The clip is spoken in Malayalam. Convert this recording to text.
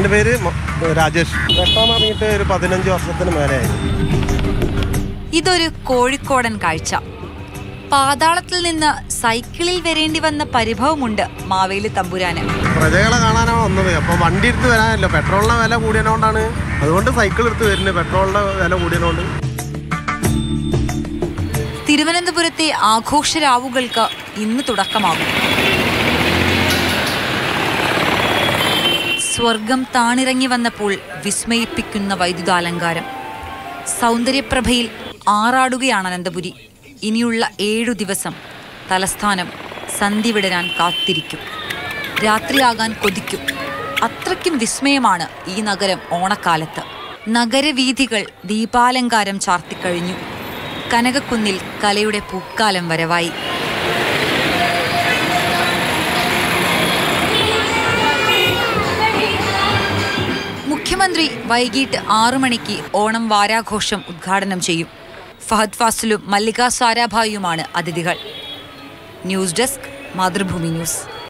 എൻ്റെ പേര് മ- രാജേഷ് വെട്ടാൻ തുടങ്ങിയിട്ട് ഒരു പതിനഞ്ച് വർഷത്തിന് മേലെയായി ഇതൊരു കോഴിക്കോടൻ കാഴ്ച പാതാളത്തിൽ നിന്ന് സൈക്കിളിൽ വരേണ്ടി വന്ന പരിഭവമുണ്ട് മാവേലി തമ്പുരാന് പ്രജകളെ കാണാനാണ് വന്നത് അപ്പോൾ വണ്ടി എടുത്ത് വരാനല്ലോ പെട്രോളിൻ്റെ വില കൂടിയതുകൊണ്ടാണ് അതുകൊണ്ട് സൈക്കിൾ എടുത്ത് വരുന്നത് പെട്രോളിൻ്റെ വില കൂടിയതുകൊണ്ട് തിരുവനന്തപുരത്തെ ആഘോഷരാവുകൾക്ക് ഇന്ന് തുടക്കമാകും സ്വർഗം താണിറങ്ങി വന്നപ്പോൾ വിസ്മയിപ്പിക്കുന്ന വൈദ്യുതാലങ്കാരം സൗന്ദര്യപ്രഭയിൽ ആറാടുകയാണ് അനന്തപുരി ഇനിയുള്ള ഏഴു ദിവസം തലസ്ഥാനം സന്ധി വിടരാൻ കാത്തിരിക്കും രാത്രിയാകാൻ കൊതിക്കും അത്രയ്ക്കും വിസ്മയമാണ് ഈ നഗരം ഓണക്കാലത്ത് നഗരവീഥികൾ ദീപാലങ്കാരം ചാർത്തിക്കഴിഞ്ഞു കനകക്കുന്നിൽ കലയുടെ പൂക്കാലം വരവായി മുഖ്യമന്ത്രി വൈകിട്ട് ആറു മണിക്ക് ഓണം വാരാഘോഷം ഉദ്ഘാടനം ചെയ്യും ഫഹദ് ഫാസിലും മല്ലിക സാരാഭായിയുമാണ് അതിഥികൾ ന്യൂസ് ഡെസ്ക് മാതൃഭൂമി ന്യൂസ്